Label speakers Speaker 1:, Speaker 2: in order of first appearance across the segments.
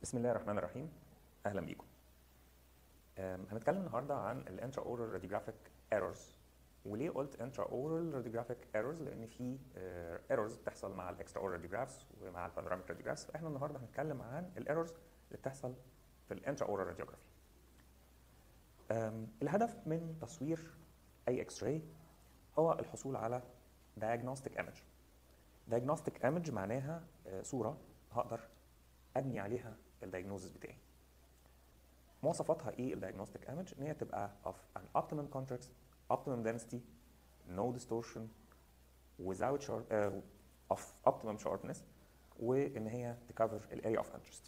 Speaker 1: بسم الله الرحمن الرحيم اهلا بيكم أم، هنتكلم النهارده عن الانترا اورال راديوجرافيك ايرورز وليه قلت انترا اورال راديوجرافيك ايرورز لان في ايرورز بتحصل مع الاكسترا اورال راديوجرافز ومع البانوراميك راديوجرافز فاحنا النهارده هنتكلم عن الايرورز اللي بتحصل في الانترا اورال راديوجرافي الهدف من تصوير اي اكس راي هو الحصول على diagnostic image diagnostic image معناها آه، صوره هقدر ابني عليها الدايجنوزس بتاعي مواصفاتها ايه الدايجنوستيك ايمج ان هي تبقى of an optimum contrast optimum density no distortion without sharp uh, of optimum sharpness وان هي تكفر الاريا اوف انترست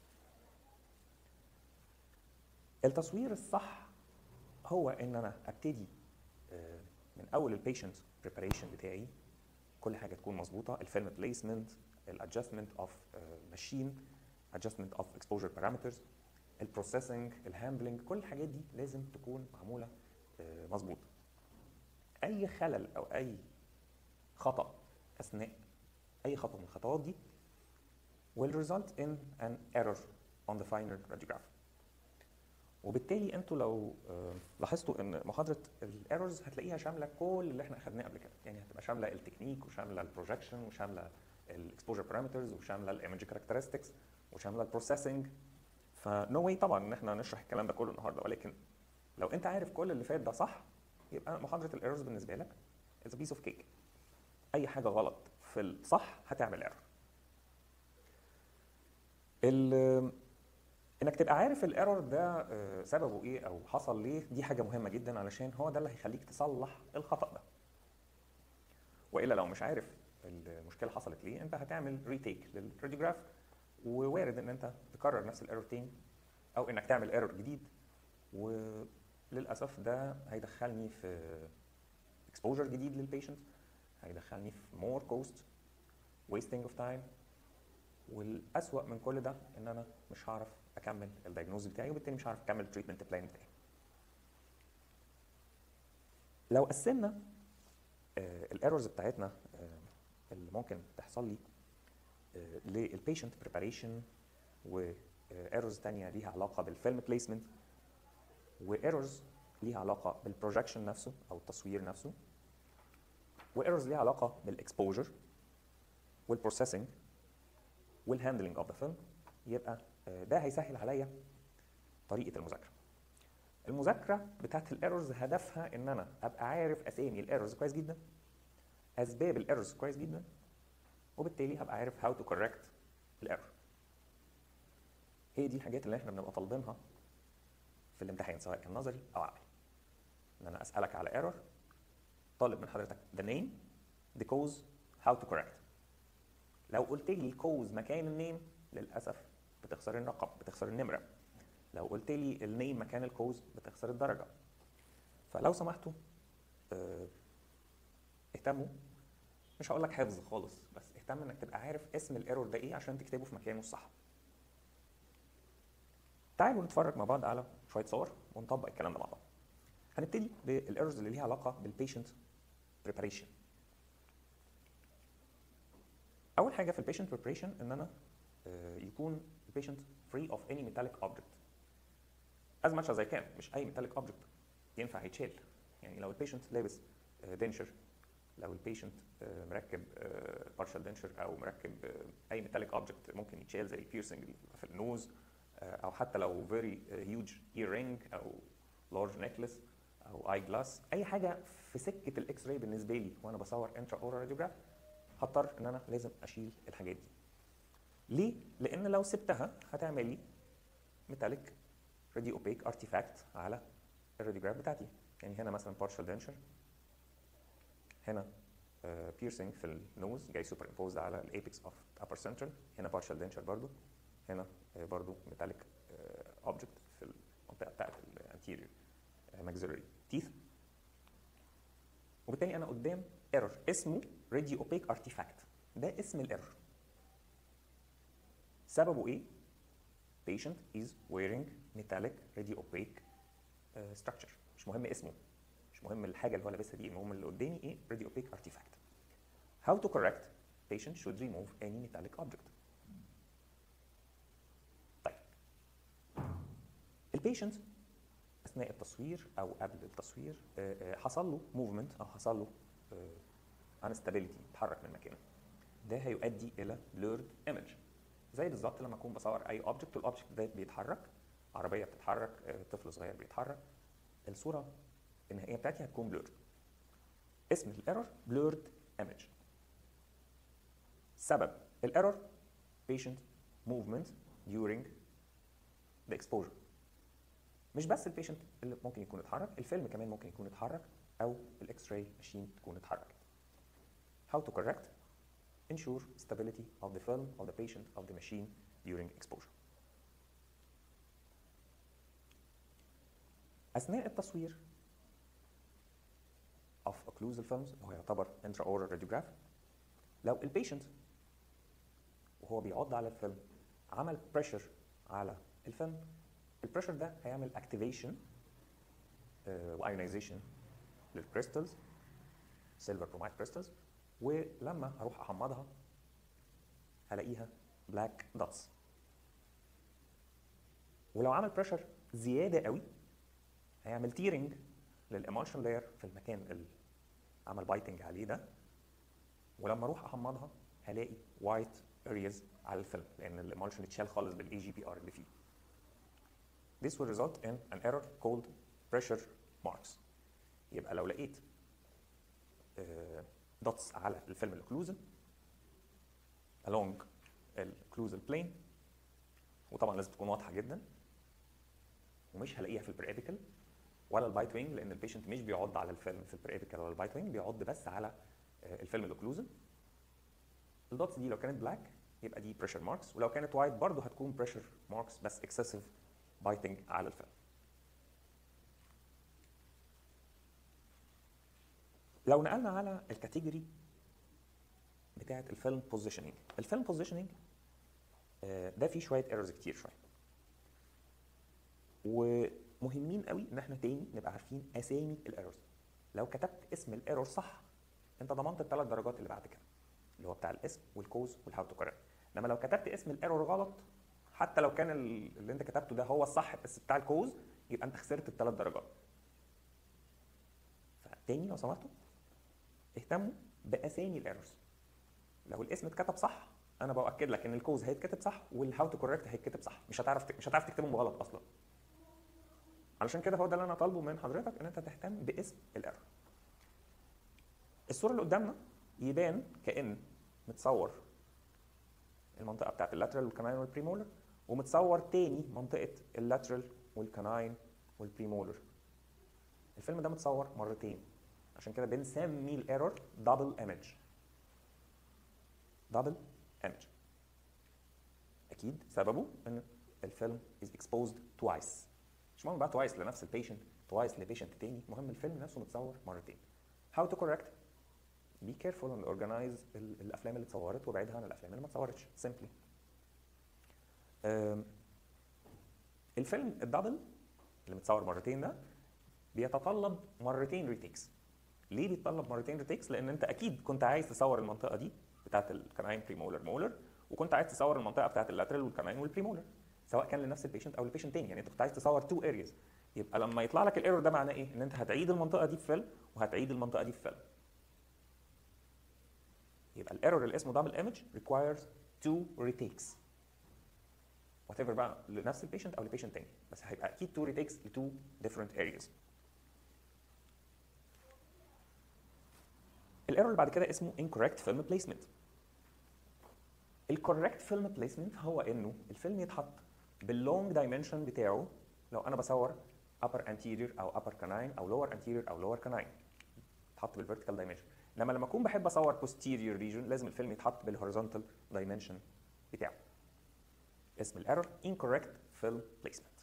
Speaker 1: التصوير الصح هو ان انا ابتدي آه، من اول البيشنت بريباريشن بتاعي كل حاجه تكون مظبوطه الفيلم بليسمنت الادجستمنت اوف ماشين adjustment of exposure parameters البروسيسنج الهاندلنج كل الحاجات دي لازم تكون معموله آه، مظبوط اي خلل او اي خطا اثناء اي خطوه من الخطوات دي will result in an error on the final radiograph وبالتالي انتوا لو آه، لاحظتوا ان محاضره الايرورز هتلاقيها شامله كل اللي احنا اخدناه قبل كده يعني هتبقى شامله التكنيك وشامله البروجكشن وشامله الاكسبوجر بارامترز وشامله الايمج كاركترستكس وشامله البروسيسنج فنو واي طبعا ان احنا نشرح الكلام ده كله النهارده ولكن لو انت عارف كل اللي فات ده صح يبقى محاضره الايرورز بالنسبه لك از بيس اوف كيك اي حاجه غلط في الصح هتعمل ايرور انك تبقى عارف الايرور ده آه، سببه ايه او حصل ليه دي حاجه مهمه جدا علشان هو ده اللي هيخليك تصلح الخطا ده والا لو مش عارف المشكله حصلت ليه انت هتعمل ريتيك للراديوجراف ووارد ان انت تكرر نفس الايرور تاني او انك تعمل ايرور جديد وللاسف ده هيدخلني في اكسبوجر جديد للبيشنت هيدخلني في مور كوست wasting اوف تايم والاسوأ من كل ده ان انا مش هعرف اكمل الدايجنوز بتاعي وبالتالي مش هعرف اكمل التريتمنت بلان بتاعي لو قسمنا الايرورز بتاعتنا آه، اللي ممكن تحصل لي للبيشنت بريباريشن وايرورز تانية ليها علاقه بالفيلم بليسمنت وايرورز ليها علاقه بالبروجكشن نفسه او التصوير نفسه وايرورز ليها علاقه بالاكسبوجر والبروسيسنج والهاندلنج اوف ذا فيلم يبقى آه، ده هيسهل عليا طريقه المذاكره المذاكره بتاعت الايرورز هدفها ان انا ابقى عارف اسامي الايرورز كويس جدا اسباب الايرورز كويس جدا وبالتالي هبقى عارف هاو تو كوركت الايرور هي دي الحاجات اللي احنا بنبقى طالبينها في الامتحان سواء كان نظري او عملي ان انا اسالك على ايرور طالب من حضرتك the name the cause how to correct لو قلت لي الكوز مكان النيم للاسف بتخسر الرقم بتخسر النمره لو قلت لي النيم مكان الكوز بتخسر الدرجه فلو سمحتوا آه، اهتموا مش هقول لك حفظ خالص بس اهتم انك تبقى عارف اسم الايرور ده ايه عشان تكتبه في مكانه الصح تعالوا نتفرج مع بعض على شويه صور ونطبق الكلام ده مع بعض هنبتدي بالايرورز اللي ليها علاقه بالبيشنت بريباريشن اول حاجه في البيشنت بريباريشن ان انا آه، يكون البيشنت فري اوف اني metallic object as much as I can مش اي metallic object ينفع يتشال يعني لو البيشنت لابس دنشر لو البيشنت مركب بارشال دنشر او مركب آه، اي metallic object ممكن يتشال زي البيرسنج اللي بيبقى في النوز آه، او حتى لو very huge earring او large necklace او اي جلاس اي حاجه في سكه الاكس راي بالنسبه لي وانا بصور انترا اورال راديوجراف هضطر ان انا لازم اشيل الحاجات دي ليه لان لو سبتها هتعمل لي ميتاليك راديو اوبيك ارتيفاكت على الراديوجراف بتاعتي يعني هنا مثلا بارشال دنشر هنا بيرسينج في النوز جاي سوبر امبوزد على الايبكس اوف upper central هنا بارشال دنشر برضو هنا آه، برضو ميتاليك اوبجكت في المنطقه بتاعت الانتيريور ماكسيلري تيث وبالتالي انا قدام ايرور اسمه راديو اوبيك ارتيفاكت ده اسم الايرور سببه ايه patient is wearing metallic radio opaque uh, structure مش مهم اسمه مش مهم الحاجه اللي هو لابسها دي المهم اللي قدامي ايه radio opaque artifact how to correct patient should remove any metallic object طيب البيشنت اثناء التصوير او قبل التصوير آه، آه، حصل له موفمنت او حصل له انستابيليتي اتحرك من مكانه ده هيؤدي الى بلورد ايمج زي بالظبط لما اكون بصور اي اوبجكت والاوبجكت ده بيتحرك عربيه بتتحرك آه، طفل صغير بيتحرك الصوره النهائيه بتاعتي هتكون بلورد اسم الايرور بلورد ايمج سبب الايرور patient movement during the exposure مش بس البيشنت اللي ممكن يكون اتحرك الفيلم كمان ممكن يكون اتحرك او الاكس راي ماشين تكون اتحركت how to correct ensure stability of the film of the patient of the machine during exposure اثناء التصوير of occlusal films اللي هو يعتبر intraoral radiograph لو البيشنت وهو بيعض على الفيلم عمل بريشر على الفيلم البريشر ده هيعمل اكتيفيشن وايونيزيشن للكريستالز سيلفر برومايد كريستالز ولما اروح احمضها هلاقيها بلاك دوتس ولو عمل بريشر زياده قوي هيعمل تيرنج للامالشن لاير في المكان اللي عمل بايتنج عليه ده ولما اروح احمضها هلاقي وايت ارياز على الفيلم لان الامالشن اتشال خالص بالاي جي بي ار اللي فيه. This will result in an error called pressure marks. يبقى لو لقيت دوتس على الفيلم الاوكلوزن along الاوكلوزال plane وطبعا لازم تكون واضحه جدا ومش هلاقيها في البريبيكال ولا البايت وينج لان البيشنت مش بيعض على الفيلم في البريبيكال ولا البايت وينج بيعض بس على آه، الفيلم الاوكلوزن الدوتس دي لو كانت بلاك يبقى دي بريشر ماركس ولو كانت وايت برضه هتكون بريشر ماركس بس اكسسيف بايتنج على الفيلم لو نقلنا على الكاتيجوري بتاعه الفيلم بوزيشننج الفيلم بوزيشننج ده فيه شويه ايرورز كتير شويه ومهمين قوي ان احنا تاني نبقى عارفين اسامي الايرورز لو كتبت اسم الايرور صح انت ضمنت الثلاث درجات اللي بعد كده اللي هو بتاع الاسم والكوز والهاو تو كوركت انما لو كتبت اسم الايرور غلط حتى لو كان ال- اللي انت كتبته ده هو الصح بس بتاع الكوز يبقى انت خسرت الثلاث درجات فتاني لو سمحتوا اهتموا باسامي الايرورز لو الاسم اتكتب صح انا باكد لك ان الكوز هيتكتب صح والهاو تو كوركت هيتكتب صح مش هتعرف ت- مش هتعرف تكتبهم غلط اصلا علشان كده هو ده اللي انا طالبه من حضرتك ان انت تهتم باسم الايرور الصوره اللي قدامنا يبان كان متصور المنطقه بتاعت اللاترال والكناين والبريمولر ومتصور تاني منطقه اللاترال والكناين والبريمولر الفيلم ده متصور مرتين عشان كده بنسمي الايرور دبل ايمج دبل ايمج اكيد سببه ان الفيلم از اكسبوزد توايس مش مهم بقى توايس لنفس البيشنت توايس لبيشنت تاني مهم الفيلم نفسه متصور مرتين how to correct be careful and organize ال- الافلام اللي اتصورت وابعدها عن الافلام اللي ما اتصورتش simply أم، الفيلم الدبل اللي متصور مرتين ده بيتطلب مرتين ريتيكس ليه بيتطلب مرتين ريتيكس لان انت اكيد كنت عايز تصور المنطقه دي بتاعت الكناين بريمولر مولر وكنت عايز تصور المنطقه بتاعت اللاترال والكناين والبريمولر سواء كان لنفس البيشنت او البيشنت تاني يعني انت كنت عايز تصور تو ارياز يبقى لما يطلع لك الايرور ده معناه ايه ان انت هتعيد المنطقه دي في فيلم وهتعيد المنطقه دي في فيلم يبقى الايرور اللي اسمه دبل ايمج requires two retakes whatever بقى لنفس البيشنت او لبيشنت تاني بس هيبقى اكيد two retakes ل two different areas الايرور اللي بعد كده اسمه incorrect film placement الكوريكت فيلم بليسمنت هو انه الفيلم يتحط باللونج دايمنشن بتاعه لو انا بصور upper anterior او upper canine او lower anterior او lower canine يتحط بالفيرتيكال دايمنشن انما لما اكون بحب اصور posterior region لازم الفيلم يتحط بالهوريزونتال دايمنشن بتاعه اسم الايرور incorrect film placement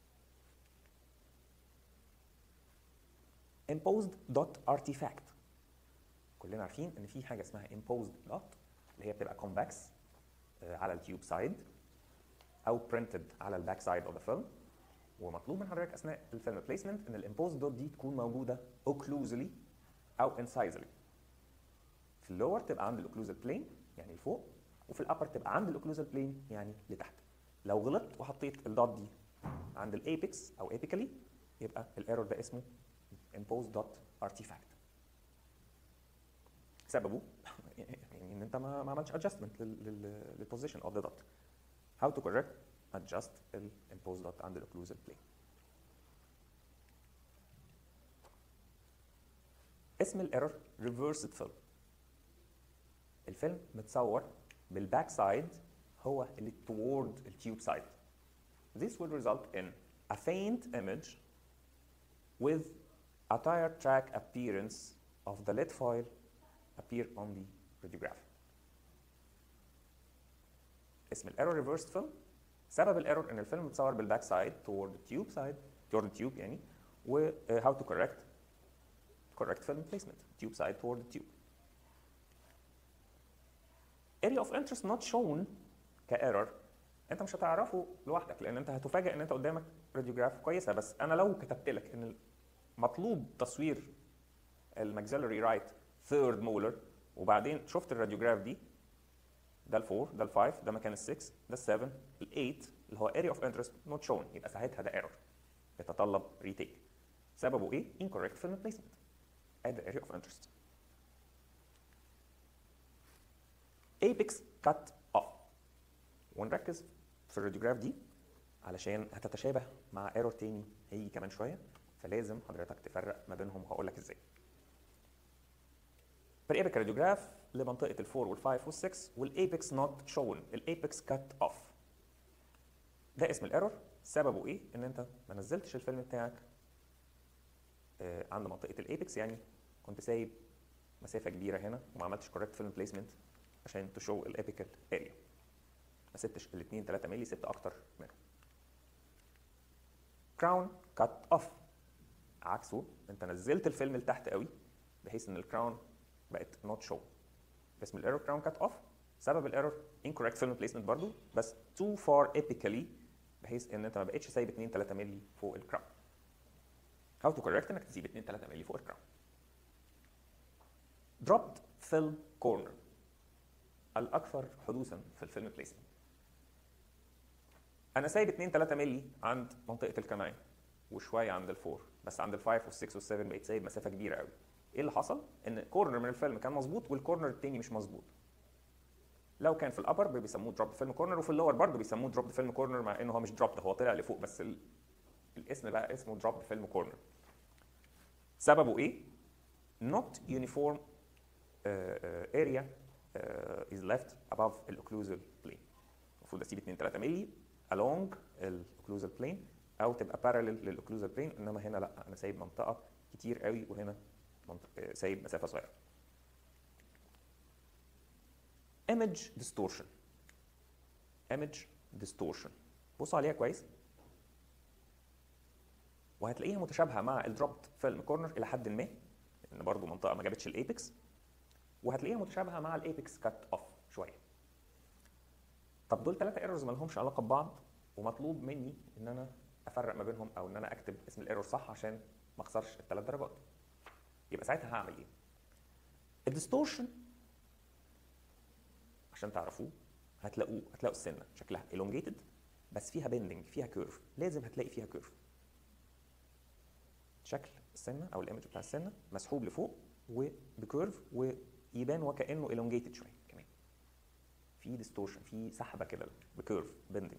Speaker 1: imposed dot artifact كلنا عارفين ان في حاجه اسمها imposed dot اللي هي بتبقى convex آه، على التيوب سايد او printed على الباك سايد اوف ذا فيلم ومطلوب من حضرتك اثناء الفيلم بليسمنت ان الامبوز دوت دي تكون موجوده اوكلوزلي او انسايزلي في اللور تبقى عند الاوكلوزال بلين يعني لفوق وفي الابر تبقى عند الاوكلوزال بلين يعني لتحت لو غلطت وحطيت الدوت دي عند الايبكس او ايبيكالي يبقى الايرور ده اسمه imposed dot artifact سببه يعني ان انت ما ما عملتش adjustment للبوزيشن of the dot how to correct adjust ال imposed dot عند الاوكلوزال plane اسم الايرور reversed film الفيلم متصور بالباك سايد هو اللي toward التيوب سايد This will result in a faint image with a tire track appearance of the lead foil appear on the radiograph. اسم الايرور ريفرس فيلم سبب الايرور ان الفيلم متصور بالباك سايد toward the tube side toward the tube يعني و uh, how to correct correct film placement tube side toward the tube area of interest not shown كايرور انت مش هتعرفه لوحدك لان انت هتفاجئ ان انت قدامك راديوجراف كويسه بس انا لو كتبت لك ان مطلوب تصوير الماكسيلري رايت ثيرد مولر وبعدين شفت الراديوجراف دي ده الفور ده الفايف ده مكان السكس ده السفن الايت اللي هو area of interest not shown يبقى ساعتها ده ايرور يتطلب ريتيك سببه ايه؟ incorrect film placement at the area of interest apex cut off ونركز في الراديوجراف دي علشان هتتشابه مع ايرور تاني هيجي كمان شويه فلازم حضرتك تفرق ما بينهم وهقول لك ازاي. في الايبك راديوجراف لمنطقه الفور والفايف والسكس والايبكس نوت شون الايبكس كات اوف. ده اسم الايرور سببه ايه؟ ان انت ما نزلتش الفيلم بتاعك آه، عند منطقه الايبكس يعني كنت سايب مسافه كبيره هنا وما عملتش كوريكت فيلم بليسمنت عشان تشو الابيكال اريا. ما سبتش ال 2 3 مللي سبت اكتر منهم. كراون كات اوف عكسه انت نزلت الفيلم لتحت قوي بحيث ان الكراون بقت نوت شو اسم الايرور كراون كات اوف سبب الايرور incorrect film placement برضو بس too far epically بحيث ان انت ما بقتش سايب 2 3 مللي فوق الكراون how to correct انك تسيب 2 3 مللي فوق الكراون dropped film corner الاكثر حدوثا في الفيلم بليسمنت انا سايب 2 3 مللي عند منطقه الكمائن وشويه عند الفور بس عند الفايف والسكس والسفن بقيت سايب مسافه كبيره قوي ايه اللي حصل ان كورنر من الفيلم كان مظبوط والكورنر التاني مش مظبوط لو كان في الابر بيسموه دروب فيلم كورنر وفي اللور برضه بيسموه دروب فيلم كورنر مع انه هو مش دروب هو طلع لفوق بس ال... الاسم بقى اسمه دروب فيلم كورنر سببه ايه not uniform uh, uh, area uh, is left above الاوكلوزال plane المفروض اسيب 2 3 مللي along الاوكلوزال plane او تبقى parallel للاوكلوزال بلين انما هنا لا انا سايب منطقه كتير قوي وهنا منطقة سايب مسافه صغيره image distortion image distortion بصوا عليها كويس وهتلاقيها متشابهه مع الدروبت فيلم كورنر الى حد ما لان برضو منطقه ما جابتش الايبكس وهتلاقيها متشابهه مع الايبكس كات اوف شويه طب دول ثلاثه ايرورز ما لهمش علاقه ببعض ومطلوب مني ان انا افرق ما بينهم او ان انا اكتب اسم الايرور صح عشان ما اخسرش الثلاث درجات يبقى ساعتها هعمل ايه الديستورشن عشان تعرفوه هتلاقوه هتلاقوا السنه شكلها elongated بس فيها بيندنج فيها كيرف لازم هتلاقي فيها كيرف شكل السنه او الايمج بتاع السنه مسحوب لفوق وبكيرف ويبان وكانه elongated شويه كمان في ديستورشن في سحبه كده بكيرف بيندنج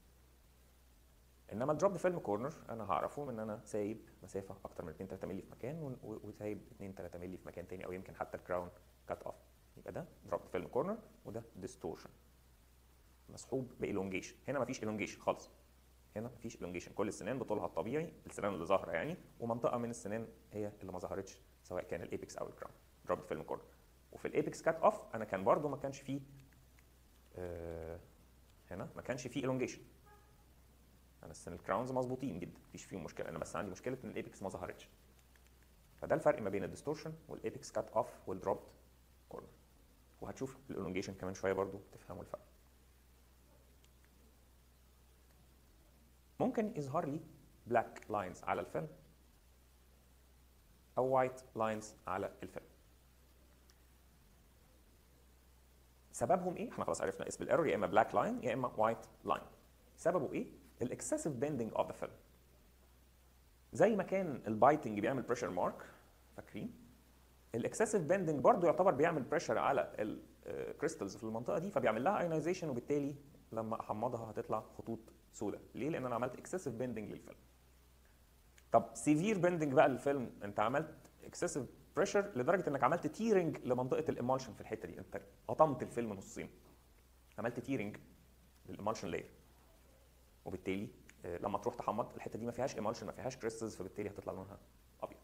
Speaker 1: انما الدروب فيلم كورنر انا هعرفه من ان انا سايب مسافه اكتر من 2 3 مللي في مكان وسايب 2 3 مللي في مكان تاني او يمكن حتى الكراون كات اوف يبقى ده دروب فيلم كورنر وده ديستورشن مسحوب بالونجيشن هنا مفيش الونجيشن خالص هنا مفيش الونجيشن كل السنان بطولها الطبيعي السنان اللي ظاهره يعني ومنطقه من السنان هي اللي ما ظهرتش سواء كان الايبكس او الكراون دروب فيلم كورنر وفي الايبكس كات اوف انا كان برضو ما كانش فيه آه هنا ما كانش فيه الونجيشن انا السن الكراونز مظبوطين جدا مفيش فيهم مشكله انا بس عندي مشكله ان الايبكس ما ظهرتش فده الفرق ما بين الديستورشن والايبكس كات اوف والدروبد كورنر وهتشوف الالونجيشن كمان شويه برضو تفهموا الفرق ممكن يظهر لي بلاك لاينز على الفيلم او وايت لاينز على الفيلم سببهم ايه احنا خلاص عرفنا اسم الايرور يا اما بلاك لاين يا اما وايت لاين سببه ايه الاكسسيف بيندنج اوف ذا فيلم زي ما كان البايتنج بيعمل بريشر مارك فاكرين الاكسسيف بيندنج برضه يعتبر بيعمل بريشر على الكريستالز في المنطقه دي فبيعمل لها ايونايزيشن وبالتالي لما احمضها هتطلع خطوط سوداء ليه لان انا عملت اكسسيف بيندنج للفيلم طب سيفير بيندنج بقى للفيلم انت عملت اكسسيف بريشر لدرجه انك عملت تيرنج لمنطقه الامالشن في الحته دي انت قطمت الفيلم نصين عملت تيرنج للامالشن لاير وبالتالي آه، لما تروح تحمض الحته دي ما فيهاش امالشن ما فيهاش كريستلز فبالتالي هتطلع لونها ابيض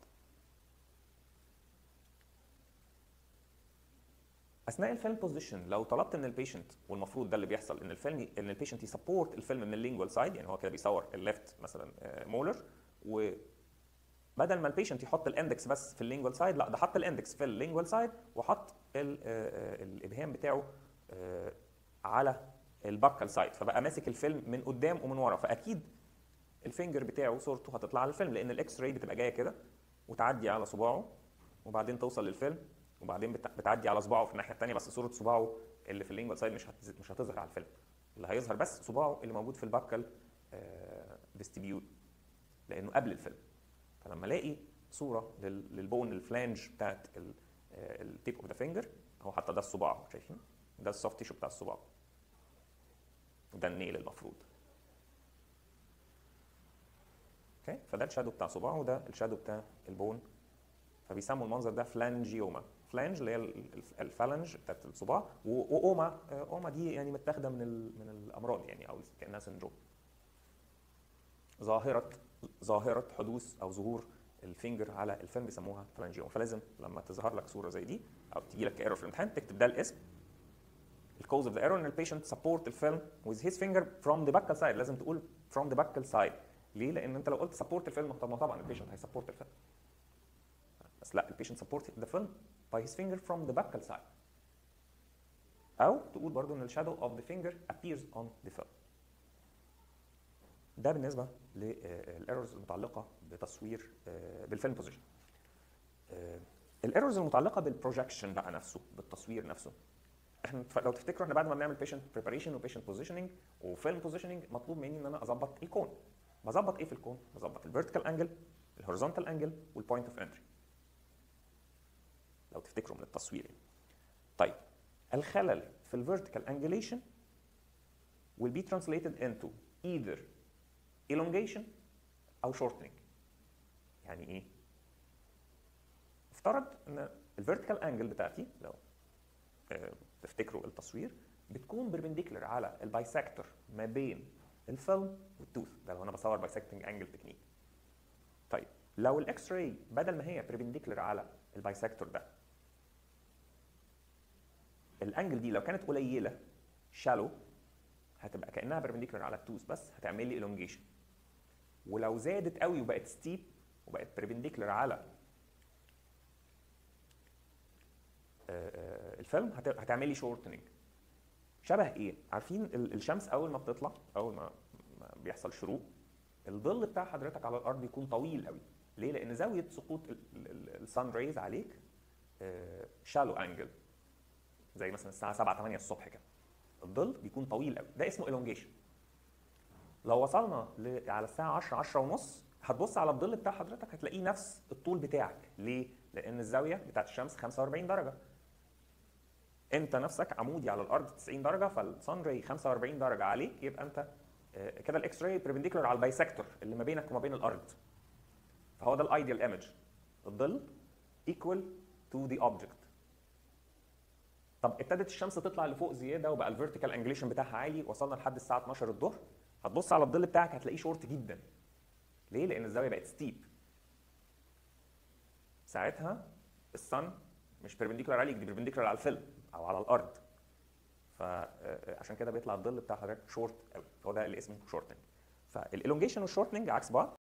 Speaker 1: اثناء الفيلم بوزيشن لو طلبت من البيشنت والمفروض ده اللي بيحصل ان الفيلم ان البيشنت يسبورت الفيلم من اللينجوال سايد يعني هو كده بيصور الليفت مثلا مولر وبدل ما البيشنت يحط الاندكس بس في اللينجوال سايد لا ده حط الاندكس في اللينجوال سايد وحط ال- آه، آه، الابهام بتاعه آه، على البكال سايد فبقى ماسك الفيلم من قدام ومن ورا فاكيد الفينجر بتاعه صورته هتطلع على الفيلم لان الاكس راي بتبقى جايه كده وتعدي على صباعه وبعدين توصل للفيلم وبعدين بت- بتعدي على صباعه في الناحيه الثانيه بس صوره صباعه اللي في اللينجوال سايد مش هتز- مش هتظهر على الفيلم اللي هيظهر بس صباعه اللي موجود في البكال فيستيبيول لانه قبل الفيلم فلما الاقي صوره لل- للبون الفلانج بتاعت التيب اوف ذا فينجر هو حتى ده الصباع شايفين ده السوفت تيشو بتاع الصباع وده النيل المفروض اوكي فده الشادو بتاع صباعه وده الشادو بتاع البون فبيسموا المنظر ده فلانجيوما فلانج اللي هي ال- ال- الفالنج بتاعت الصباع و- واوما آه، اوما دي يعني متاخده من ال- من الامراض يعني او كانها سندروم ظاهره ظاهره حدوث او ظهور الفينجر على الفيلم بيسموها فلانجيوما فلازم لما تظهر لك صوره زي دي او تيجي لك ايرور في الامتحان تكتب ده الاسم الكوز اوف ذا ايرور ان البيشنت سبورت الفيلم with his finger from the buccal side لازم تقول from the buccal side ليه؟ لان انت لو قلت سبورت الفيلم طب ما طبعا البيشنت هيسبورت الفيلم بس لا البيشنت سبورت ذا فيلم by his finger from the buccal side او تقول برضو ان الشادو اوف ذا فينجر appears on the film ده بالنسبه للايرورز المتعلقه بتصوير آه، بالفيلم بوزيشن الايرورز المتعلقه بالبروجكشن بقى نفسه بالتصوير نفسه احنا ف- لو تفتكروا احنا بعد ما بنعمل بيشنت بريباريشن وبيشنت بوزيشننج وفيلم بوزيشننج مطلوب مني ان انا اظبط الكون بظبط ايه في الكون بظبط الفيرتيكال انجل الهوريزونتال انجل والبوينت اوف انتري لو تفتكروا من التصوير يعني. طيب الخلل في الفيرتيكال انجليشن will be translated into either elongation او shortening يعني ايه افترض ان الفيرتيكال انجل بتاعتي لو آه، تفتكروا التصوير بتكون بربنديكولر على البايسكتور ما بين الفيلم والتوث ده لو انا بصور بايسكتنج انجل تكنيك طيب لو الاكس راي بدل ما هي بربنديكولر على البايسكتور ده الانجل دي لو كانت قليله شالو هتبقى كانها بربنديكولر على التوث بس هتعمل لي elongation ولو زادت قوي وبقت ستيب وبقت بربنديكولر على آه، آه، الفيلم هت- هتعمل لي شورتنج شبه ايه عارفين ال- الشمس اول ما بتطلع اول ما ما بيحصل شروق الظل بتاع حضرتك على الارض يكون طويل قوي ليه لان زاويه سقوط السان ريز عليك شالو انجل زي مثلا الساعه 7 8 الصبح كده الظل بيكون طويل قوي ده اسمه elongation لو وصلنا ل- على الساعه 10 10 ونص هتبص على الظل بتاع حضرتك هتلاقيه نفس الطول بتاعك ليه لان الزاويه بتاعت الشمس 45 درجه انت نفسك عمودي على الارض 90 درجه فالصن راي 45 درجه عليك يبقى انت آه، كده الاكس راي بربنديكولار على البايسكتور اللي ما بينك وما بين الارض فهو ده الايديال ايمج الظل ايكوال تو ذا اوبجكت طب ابتدت الشمس تطلع لفوق زياده وبقى الفيرتيكال انجليشن بتاعها عالي وصلنا لحد الساعه 12 الظهر هتبص على الظل بتاعك هتلاقيه شورت جدا ليه لان الزاويه بقت ستيب ساعتها الصن مش بربنديكولار عليك دي بربنديكولار على الفيلم او على الارض فعشان كده بيطلع الظل بتاع حضرتك شورت قوي هو ده اللي اسمه شورتنج فالالونجيشن والشورتنج عكس بعض